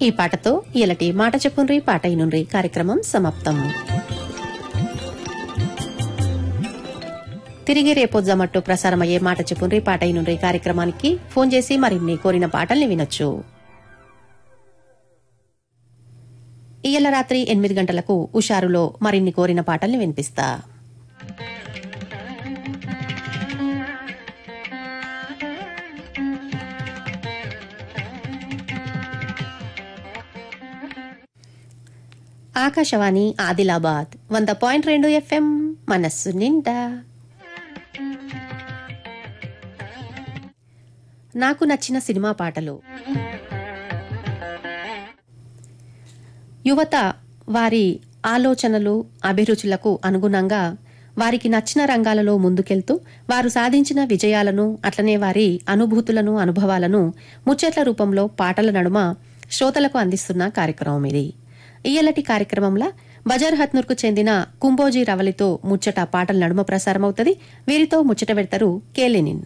ఈ పాటతో ఇలాంటి మాట చెప్పుండ్రి పాట ఇనుండ్రి కార్యక్రమం సమాప్తం తిరిగి రేపు జమట్టు ప్రసారమయ్యే మాట చెప్పుండ్రి పాట ఇనుండ్రి కార్యక్రమానికి ఫోన్ చేసి మరిన్ని కోరిన పాటల్ని వినొచ్చు ఇయ్యాల రాత్రి ఎనిమిది గంటలకు ఉషారులో మరిన్ని కోరిన పాటల్ని వినిపిస్తా ఆకాశవాణి ఆదిలాబాద్ వంద పాయింట్ రెండు ఎఫ్ఎం మనస్సు నిండా నాకు నచ్చిన సినిమా పాటలు యువత వారి ఆలోచనలు అభిరుచులకు అనుగుణంగా వారికి నచ్చిన రంగాలలో ముందుకెళ్తూ వారు సాధించిన విజయాలను అట్లనే వారి అనుభూతులను అనుభవాలను ముచ్చట్ల రూపంలో పాటల నడుమ శ్రోతలకు అందిస్తున్న కార్యక్రమం ఇది ఇయ్యలటి కార్యక్రమంలో బజార్ హత్నూర్కు చెందిన కుంబోజీ రవలితో ముచ్చట పాటల నడుమ ప్రసారమవుతుంది వీరితో ముచ్చట పెడతారు కేలెనిన్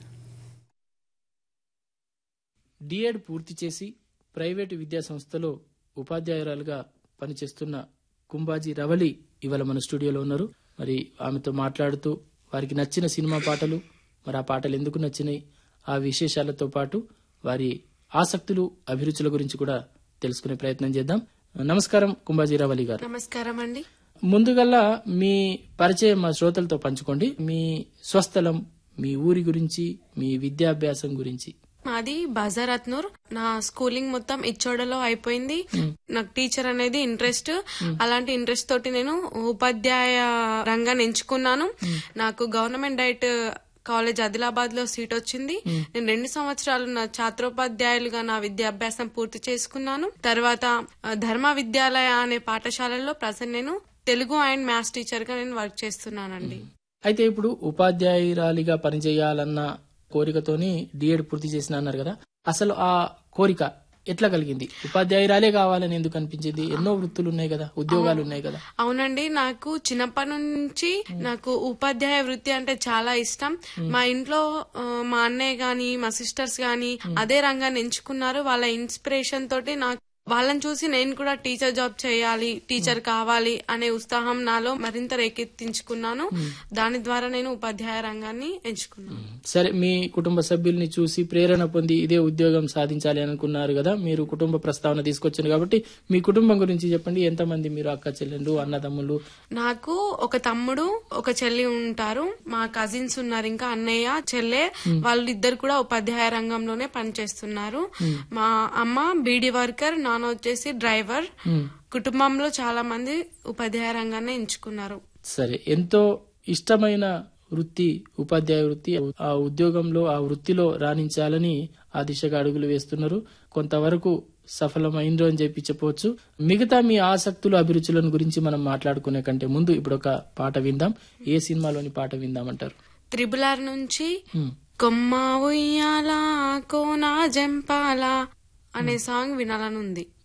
డిఎడ్ పూర్తి చేసి ప్రైవేటు విద్యా సంస్థలో ఉపాధ్యాయురాలుగా పనిచేస్తున్న కుంబాజీ రవలి ఇవాళ మన స్టూడియోలో ఉన్నారు మరి ఆమెతో మాట్లాడుతూ వారికి నచ్చిన సినిమా పాటలు మరి ఆ పాటలు ఎందుకు నచ్చినాయి ఆ విశేషాలతో పాటు వారి ఆసక్తులు అభిరుచుల గురించి కూడా తెలుసుకునే ప్రయత్నం చేద్దాం నమస్కారం కుంబాజీ రవలి గారు నమస్కారం అండి ముందుగల్లా మీ పరిచయం మా శ్రోతలతో పంచుకోండి మీ స్వస్థలం మీ ఊరి గురించి మీ విద్యాభ్యాసం గురించి మాది బజార్ అత్నూర్ నా స్కూలింగ్ మొత్తం ఇచ్చోడలో అయిపోయింది నాకు టీచర్ అనేది ఇంట్రెస్ట్ అలాంటి ఇంట్రెస్ట్ తోటి నేను ఉపాధ్యాయ రంగాన్ని ఎంచుకున్నాను నాకు గవర్నమెంట్ డైట్ కాలేజ్ ఆదిలాబాద్ లో సీట్ వచ్చింది నేను రెండు సంవత్సరాలు నా ఛాత్రోపాధ్యాయులుగా నా విద్యాభ్యాసం పూర్తి చేసుకున్నాను తర్వాత ఆ, ధర్మ విద్యాలయ అనే పాఠశాలలో ప్రజెంట్ నేను తెలుగు అండ్ మ్యాథ్స్ టీచర్ గా నేను వర్క్ చేస్తున్నానండి అయితే ఇప్పుడు ఉపాధ్యాయురాలిగా పనిచేయాలన్న కోరికతోని డిఎడ్ పూర్తి చేసిన అన్నారు కదా అసలు ఆ కోరిక ఎట్లా కలిగింది ఉపాధ్యాయురాలే కావాలని ఎందుకు అనిపించింది ఎన్నో వృత్తులు ఉన్నాయి కదా ఉద్యోగాలు ఉన్నాయి కదా అవునండి నాకు చిన్నప్పటి నుంచి నాకు ఉపాధ్యాయ వృత్తి అంటే చాలా ఇష్టం మా ఇంట్లో ఆ, మా అన్నయ్య గాని మా సిస్టర్స్ గాని అదే రంగాన్ని ఎంచుకున్నారు వాళ్ళ ఇన్స్పిరేషన్ తోటి నాకు వాళ్ళని చూసి నేను కూడా టీచర్ జాబ్ చేయాలి టీచర్ కావాలి అనే ఉత్సాహం నాలో మరింత రేకెత్తించుకున్నాను దాని ద్వారా నేను ఉపాధ్యాయ రంగాన్ని ఎంచుకున్నాను సరే మీ కుటుంబ సభ్యుల్ని చూసి ప్రేరణ పొంది ఇదే ఉద్యోగం సాధించాలి అనుకున్నారు కదా మీరు కుటుంబ ప్రస్తావన తీసుకొచ్చారు కాబట్టి మీ కుటుంబం గురించి చెప్పండి ఎంతమంది మీరు అక్క చెల్లెండు అన్నదమ్ములు నాకు ఒక తమ్ముడు ఒక చెల్లి ఉంటారు మా కజిన్స్ ఉన్నారు ఇంకా అన్నయ్య చెల్లె వాళ్ళిద్దరు కూడా ఉపాధ్యాయ రంగంలోనే పనిచేస్తున్నారు మా అమ్మ బీడీ వర్కర్ నాన్న వచ్చేసి డ్రైవర్ కుటుంబంలో చాలా మంది ఉపాధ్యాయ రంగాన్ని ఎంచుకున్నారు సరే ఎంతో ఇష్టమైన వృత్తి ఉపాధ్యాయ వృత్తి ఆ ఉద్యోగంలో ఆ వృత్తిలో రాణించాలని ఆ దిశగా అడుగులు వేస్తున్నారు కొంతవరకు సఫలమైందో అని చెప్పి చెప్పవచ్చు మిగతా మీ ఆసక్తులు అభిరుచులను గురించి మనం మాట్లాడుకునే కంటే ముందు ఇప్పుడు ఒక పాట విందాం ఏ సినిమాలోని పాట విందామంటారు త్రిబులార్ నుంచి హ్మ్. కొమ్మ ఉయ్యాల కోనా జంపాల అనే సాంగ్ వినాలని ఉంది